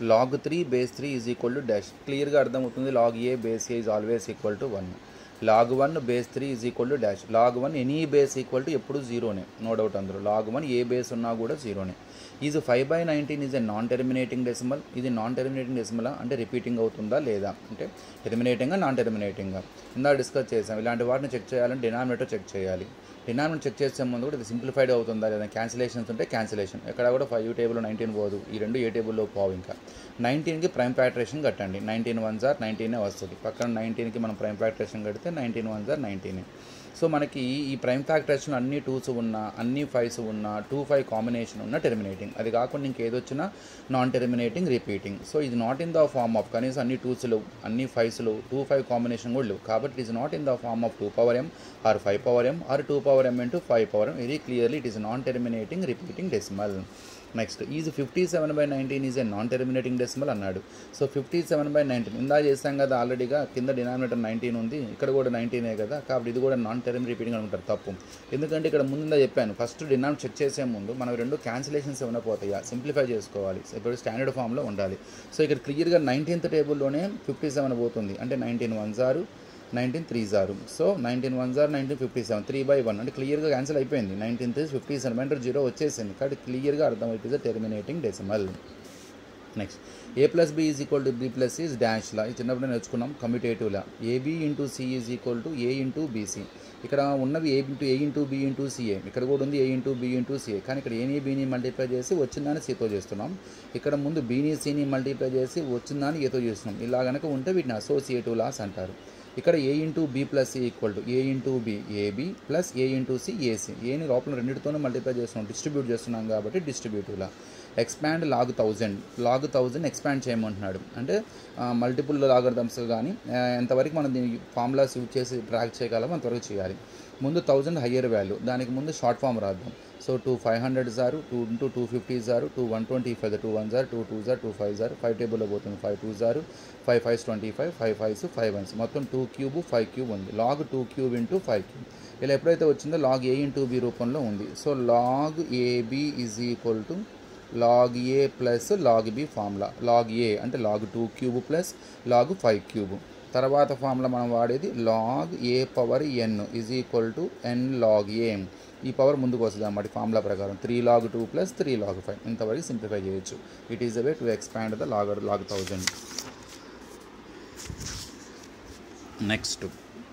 log three base three is equal to dash క్లియర్గా అర్థమవుతుంది log A base A is always equal to one log one base three is equal to dash log one any base equal to ఎప్పుడు జీరోనే no doubt అందులో log one A base ఉన్నా కూడా జీరోనే is five by nineteen is a non terminating decimal ఇది non terminating decimal అంటే repeating అవుతుందా లేదా అంటే టెర్మినేటింగా నాన్ టెర్మినేటింగా ఇందా డిస్కస్ చేసాం ఇలాంటి వాటిని చెక్ చేయాలంటే డినామినేటర్ చెక్ చేయాలి డినామినేటర్ చెక్ చేసే ముందు కూడా ఇది సింప్లిఫైడ్ అవుతుందా లేదా క్యాన్సిలేషన్స్ ఉంటే క్యాన్సిలేషన్ ఎక్కడ కూడా ఫైవ్ టేబుల్ నైన్టీన్ పోదు ఈ రెండు ఏ టేబుల్లో పోవు ఇంకా నైన్టీన్కి ప్రైమ్ ఫ్యాక్టరేషన్ కట్టండి నైన్టీన్ వన్ జార్ నైన్టీనే వస్తుంది పక్కన నైన్టీన్కి మనం ప్రైమ్ ఫ్యాక్టరేషన్ కడితే నైన్టీన్ వన్ జార్ నైన్టీనే సో మనకి ఈ ప్రైమ్ ఫ్యాక్టరేషన్ అన్ని టూస్ ఉన్న అన్ని ఫైవ్స్ ఉన్న టూ ఫైవ్ కాంబినేషన్ ఉన్న టెర్మినేటింగ్ అది కాకుండా ఇంకేదొచ్చినా నాన్ టెర్మినేటింగ్ రిపీటింగ్ సో ఇది not in the form of కనీసం అన్ని టూస్లు అన్ని ఫైవ్స్లు టూ ఫైవ్ కాంబినేషన్ కూడా లేవు కాబట్టి it is not in the form of two power M or five power M or two power M into five power M very clearly it is non terminating repeating decimal next is fifty seven by nineteen is a non terminating decimal అన్నాడు so fifty seven by nineteen ఇందా చేసాం కదా ఆల్రెడీగా కింద denominator nineteen ఉంది ఇక్కడ కూడా నైన్టీనే కదా కాబట్టి ఇది కూడా నాన్ టెర్మ్ రిపీటింగ్ అనుకుంటారు తప్పు ఎందుకంటే ఇక్కడ ముందుగా చెప్పాను ఫస్ట్ డినామినేట్ చెక్ చేసే ముందు మనం రెండు క్యాన్సిలేషన్స్ ఏమైనా పోతాయా సింప్లిఫై చేసుకోవాలి ఇప్పుడు స్టాండర్డ్ ఫామ్లో ఉండాలి సో ఇక్కడ క్లియర్గా నైన్టీన్త్ టేబుల్లోనే ఫిఫ్టీ సెవెన్ పోతుంది అంటే నైన్టీన్ వన్ జారు నైన్టీన్ త్రీ జారు సో నైన్టీన్ వన్ జార్ nineteen fifty seven three by one అంటే క్లియర్గా క్యాన్సిల్ అయిపోయింది నైన్టీన్ త్రీ ఫిఫ్టీ సెవెన్ అంటే జీరో వచ్చేసింది కాబట్టి క్లియర్గా అర్థం అవుతుంది terminating decimal next A plus B is equal to B plus is డాష్లా ఇది చిన్నప్పుడు నేర్చుకున్నాం కమ్యూటేటివ్లా AB into C is equal to A into BC ఇక్కడ ఉన్నవి A into A into B into CA ఇక్కడ కూడా ఉంది A into B into CA కానీ ఇక్కడ ఏని బీని మల్టిప్లై చేసి వచ్చిందాన్ని సితో చేస్తున్నాం ఇక్కడ ముందు బీని సిని మల్టిప్లై చేసి వచ్చిందాన్ని ఏతో చేస్తున్నాం ఇలా కనుక ఉంటే వీటిని అసోసియేటివ్ లాస్ అంటారు ఇక్కడ A into B plus C equal to A into B AB plus A into C AC ఏని లోపల రెండింటితోనే మల్టిప్లై చేస్తున్నాం డిస్ట్రిబ్యూట్ చేస్తున్నాం కాబట్టి డిస్ట్రిబ్యూటివ్లా expand log thousand log thousand expand చేయమంటున్నాడు అంటే మల్టిపుల్ లాగర్థమ్స్ కానీ ఆ, ఎంతవరకు మనం దీనికి ఫార్ములాస్ యూజ్ చేసి ట్రాక్ చేయగలమో అంతవరకు చేయాలి ముందు థౌజండ్ హయ్యర్ వాల్యూ దానికి ముందు షార్ట్ ఫామ్ రాద్దాం సో టూ ఫైవ్ హండ్రెడ్ జారు టూ ఇంటూ టూ ఫిఫ్టీ జారు two one twenty five two one జార్ టూ టూ జార్ టూ ఫైవ్ జార్ ఫైవ్ టేబుల్లో పోతుంది ఫైవ్ టూ జారు five fives twenty five five fives five ones మొత్తం టూ క్యూబ్ ఫైవ్ క్యూబ్ ఉంది log two cube into five cube ఇలా ఎప్పుడైతే వచ్చిందో లాగ్ ఏ ఇంటూ బి రూపంలో ఉంది so log AB is equal to log A plus log B formula log A అంటే log two cube plus log five cube తర్వాత formula మనం వాడేది log A power N is equal to N log A ఈ power ముందుకు వస్తుంది అన్నమాట formula ప్రకారం three log two plus three log five ఇంతవరకు సింప్లిఫై చేయొచ్చు it is a way to expand the log log thousand next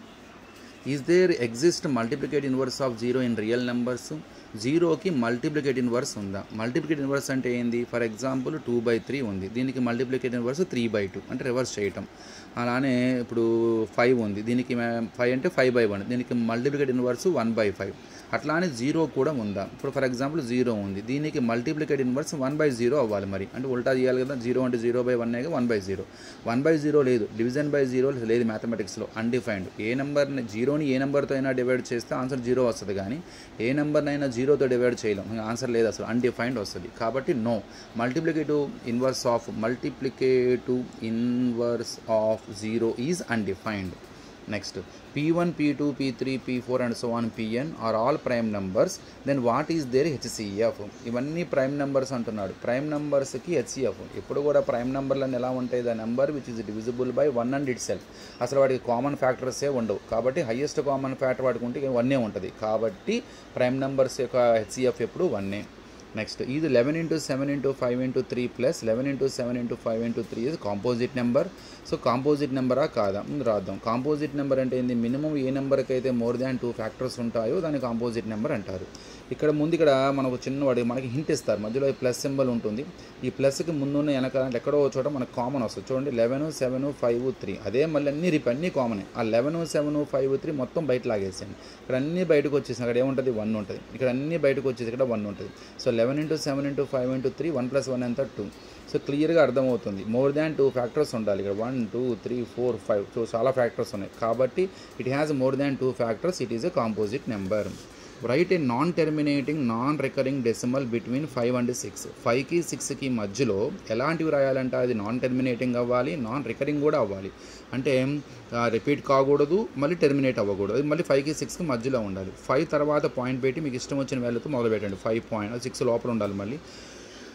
is there exist multiplicate inverse of zero in real numbers జీరోకి multiplicate inverse ఉందా multiplicate inverse అంటే ఏంది for example two by three ఉంది దీనికి multiplicate inverse three by two అంటే reverse చేయటం అలానే ఇప్పుడు ఫైవ్ ఉంది దీనికి ఫైవ్ అంటే ఫైవ్ బై వన్ దీనికి multiplicate inverse one by five అట్లానే జీరో కూడా ఉందా ఇప్పుడు ఫర్ ఎగ్జాంపుల్ జీరో ఉంది దీనికి multiplicate inverse one by zero అవ్వాలి మరి అంటే ఉల్టా చేయాలి కదా జీరో అంటే zero by one one by zero one by zero లేదు డివిజన్ బై జీరో లేదు మ్యాథమెటిక్స్లో అన్డిఫైన్డ్ ఏ నెంబర్ని జీరోని ఏ నెంబర్తో అయినా డివైడ్ చేస్తే ఆన్సర్ జీరో వస్తుంది కానీ ఏ నెంబర్నైనా జీరోతో డివైడ్ చేయలేం ఇంకా ఆన్సర్ లేదు అసలు అన్డిఫైన్డ్ వస్తుంది కాబట్టి no multiplicative inverse of multiplicative inverse of zero is undefined next P one P two P three P four and so on PN are all prime numbers then what is there HCF ఇవన్నీ prime numbers అంటున్నాడు prime నెంబర్స్కి HCF ఎప్పుడు కూడా prime నెంబర్లను ఎలా ఉంటాయి the number which is divisible by one and it self అసలు వాటికి కామన్ ఫ్యాక్టర్సే ఉండవు కాబట్టి హయ్యెస్ట్ కామన్ ఫ్యాక్టర్ వాటికి ఉంటే వన్నే ఉంటుంది కాబట్టి ప్రైమ్ నెంబర్స్ యొక్క హెచ్సిఎఫ్ ఎప్పుడు వన్నే నెక్స్ట్ ఇది eleven into seven into five into three plus eleven into seven into five into three ఇది కాంపోజిట్ నెంబర్ సో కాంపోజిట్ నెంబరా కాదా ఉమ్, రాద్దాం కాంపోజిట్ నెంబర్ అంటే ఏంది మినిమం ఏ నెంబర్కి అయితే మోర్ దాన్ టూ ఫ్యాక్టర్స్ ఉంటాయో దాన్ని కాంపోజిట్ నెంబర్ అంటారు ఇక్కడ ముందు ఇక్కడ మనకు చిన్న వాడి మనకి హింట్ ఇస్తారు మధ్యలో ఈ ప్లస్ సింబల్ ఉంటుంది ఈ ప్లస్కి ముందున్న వెనక ఎక్కడో ఒక చోట మనకు కామన్ వస్తుంది చూడండి లెవెన్ సెవెన్ ఫైవ్ త్రీ అదే మళ్ళీ అన్ని రిప్ అన్నీ కామన్ ఆ లెవెన్ సెవెన్ ఫైవ్ త్రీ మొత్తం బయట లాగేసాను ఇక్కడ అన్ని బయటకు వచ్చేసి అక్కడ ఏముంటుంది వన్ ఉంటుంది ఇక్కడ అన్ని బయటకు వచ్చేసి ఇక్కడ వన్ ఉంటుంది so eleven into seven into five into three one plus one ఎంత టూ సో క్లియర్గా అర్థమవుతుంది మోర్ దాన్ టూ ఫ్యాక్టర్స్ ఉండాలి ఇక్కడ one two three four five so చాలా ఫ్యాక్టర్స్ ఉన్నాయి కాబట్టి it has more than two factors it is a composite number right a non terminating non recurring decimal between five and six ఫైవ్కి సిక్స్కి మధ్యలో ఎలాంటివి రాయాలంటే అది నాన్ టెర్మినేటింగ్ అవ్వాలి నాన్ రికరింగ్ కూడా అవ్వాలి అంటే రిపీట్ కాకూడదు మళ్ళీ టెర్మినేట్ అవ్వకూడదు అది మళ్ళీ ఫైవ్కి సిక్స్కి మధ్యలో ఉండాలి ఫైవ్ తర్వాత పాయింట్ పెట్టి మీకు ఇష్టం వచ్చిన వాల్యూతో మొదలు పెట్టండి ఫైవ్ పాయింట్ సిక్స్ లోపల ఉండాలి మళ్ళీ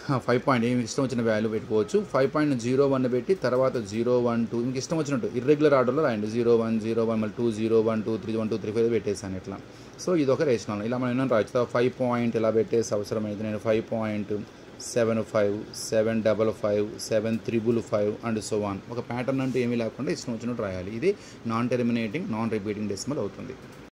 ఫైవ్ పాయింట్ మీకు ఇష్టం వచ్చిన వాల్యూ పెట్టుకోవచ్చు ఫైవ్ పాయింట్ జీరో వన్ పెట్టి తర్వాత జీరో వన్ టూ మీకు ఇష్టం వచ్చినట్టు ఇర్రెగ్యులర్ ఆర్డర్లో రాయండి జీరో వన్ జీరో వన్ మళ్ళీ two zero one two three one two three five పెట్టేసాను ఇట్లా సో ఇది ఒక రేషనల్ ఇలా మనం ఏమైనా రాయొచ్చు ఫైవ్ పాయింట్ ఇలా పెట్టేసి అవసరమైతే నేను five point seven five seven double five seven triple five and so one ఒక ప్యాటర్న్ అంటూ ఏమీ లేకుండా ఇష్టం వచ్చినట్టు రాయాలి ఇది non terminating non repeating decimal అవుతుంది